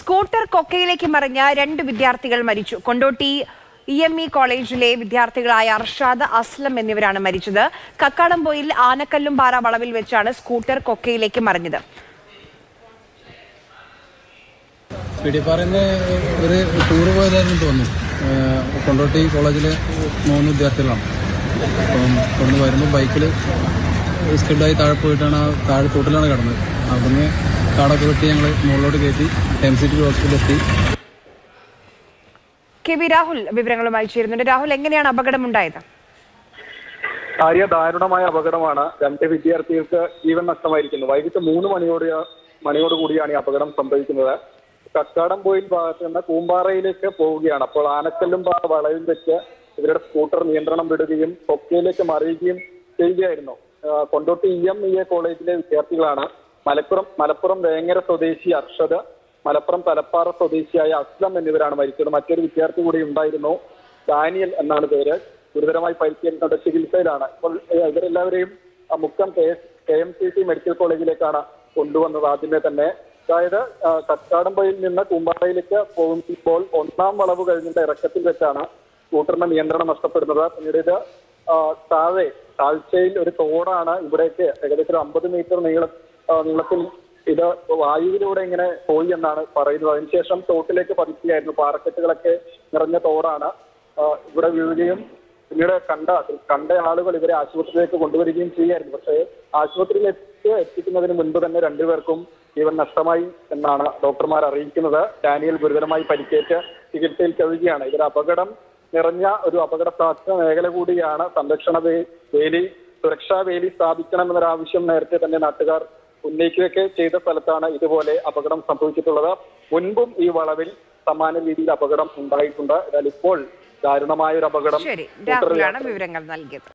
scooter കൊക്കയിലേക്ക് മറിഞ്ഞ രണ്ട് വിദ്യാർത്ഥികൾ മരിച്ചു കൊണ്ടോട്ടി ഇ എം ഇ കോളേജിലെ വിദ്യാർത്ഥികളായ അർഷാദ് അസ്ലം എന്നിവരാണ് മരിച്ചത് കക്കാടംപൊയിൽ ആനക്കല്ലും പാറ വളവിൽ വെച്ചാണ് സ്കൂട്ടർ കൊക്കയിലേക്ക് മറിഞ്ഞത് പിടിപ്പാറന്ന് ഒരു ടൂർ പോയതായിരുന്നു തോന്നുന്നു ഏഹ് കൊണ്ടോട്ടി കോളേജിലെ മൂന്ന് വിദ്യാർത്ഥികളാണ് അപ്പം അവിടുന്ന് വരുമ്പോൾ ബൈക്കിൽ സ്കിഡായി താഴെ പോയിട്ടാണ് ആ താഴെ തോട്ടിലാണ് കിടന്നത് അവിടുന്ന് കാടൊക്കെ വെട്ടി ഞങ്ങൾ മുകളിലോട്ട് കയറ്റി എം സി ടി ഹോസ്പിറ്റലിൽ എത്തി കെ വി രാഹുൽ വിവരങ്ങളുമായി ചേരുന്നുണ്ട് രാഹുൽ എങ്ങനെയാണ് അപകടമുണ്ടായത് ആര്യ ദാരുണമായ അപകടമാണ് രണ്ട് വിദ്യാർത്ഥികൾക്ക് ജീവൻ നഷ്ടമായിരിക്കുന്നു വൈകിട്ട് മൂന്ന് മണിയോട് മണിയോട് കൂടിയാണ് ഈ അപകടം സംഭവിക്കുന്നത് കക്കാടംപോയിൽ ഭാഗത്ത് നിന്ന് കൂമ്പാറയിലേക്ക് പോവുകയാണ് അപ്പോൾ ആനക്കല്ലും പാറ വളവിൽ വെച്ച് ഇവരുടെ സ്കൂട്ടർ നിയന്ത്രണം വിടുകയും കൊക്കയിലേക്ക് മറിയുകയും ചെയ്യുകയായിരുന്നു ആ, Kondotty E M E A കോളേജിലെ വിദ്യാർത്ഥികളാണ് മലപ്പുറം മലപ്പുറം വേങ്ങര സ്വദേശി അർഷദ് മലപ്പുറം തലപ്പാറ സ്വദേശിയായ അസ്ലം എന്നിവരാണ് മരിച്ചത് മറ്റൊരു വിദ്യാർത്ഥി കൂടി ഉണ്ടായിരുന്നു ഡാനിയൽ എന്നാണ് പേര് ഗുരുതരമായി പരിക്കേൽക്കുന്ന ചികിത്സയിലാണ് ഇപ്പോൾ ഏഹ്, ഇവരെല്ലാവരെയും ആ, Mukkam K K M C C medical കോളേജിലേക്കാണ് കൊണ്ടുവന്നത് ആദ്യമേ തന്നെ അതായത് ആ, കക്കാടംപൊയിൽ നിന്ന് കൂമ്പാറയിലേക്ക് പോകുമ്പോൾ ഒന്നാം വളവ് കഴിഞ്ഞിട്ട് ഇറക്കത്തിൽ വെച്ചാണ് സ്കൂട്ടറിന്റെ നിയന്ത്രണം നഷ്ടപ്പെടുന്നത് പിന്നീട് ഇത് ആ, താഴെ താഴ്ചയിൽ ഒരു തോടാണ് ഇവിടേക്ക് ഏകദേശം ഒരു അമ്പത് മീറ്റർ നീള ആ, നീളത്തിൽ ഇത് വായുവിലൂടെ ഇങ്ങനെ പോയി എന്നാണ് പറയുന്നത് അതിനുശേഷം തോട്ടിലേക്ക് പതിക്കുകയായിരുന്നു പാറക്കെട്ടുകളൊക്കെ നിറഞ്ഞ തോടാണ് ആ, ഇവിടെ വീഴുകയും പിന്നീട് കണ്ട കണ്ട ആളുകൾ ഇവരെ ആശുപത്രിയിലേക്ക് കൊണ്ടുവരികയും ചെയ്യായിരുന്നു പക്ഷേ ആശുപത്രിയിലേക്ക് എത്തിക്കുന്നതിന് മുൻപ് തന്നെ രണ്ടുപേർക്കും ജീവൻ നഷ്ടമായി എന്നാണ് ഡോക്ടർമാർ അറിയിക്കുന്നത് ഡാനിയൽ ഗുരുതരമായി പരിക്കേറ്റ് ചികിത്സയിൽ കഴിയുകയാണ് ഇതൊരു അപകടം നിറഞ്ഞ ഒരു അപകട സാധ്യത മേഖല കൂടിയാണ് സംരക്ഷണ വേ- വേലി സുരക്ഷാ വേലി സ്ഥാപിക്കണമെന്നൊരു ആവശ്യം നേരത്തെ തന്നെ നാട്ടുകാർ ഉന്നയിക്കുകയൊക്കെ ചെയ്ത സ്ഥലത്താണ് ഇതുപോലെ അപകടം സംഭവിച്ചിട്ടുള്ളത് മുൻപും ഈ വളവിൽ സമാന രീതിയിൽ അപകടം ഉണ്ടായിട്ടുണ്ട് എന്നാൽ ഇപ്പോൾ ദാരുണമായ ഒരു അപകടം ശരി സ്കൂട്ടർ രാഹുലാണ് യാത്ര- വിവരങ്ങൾ നൽകിയത്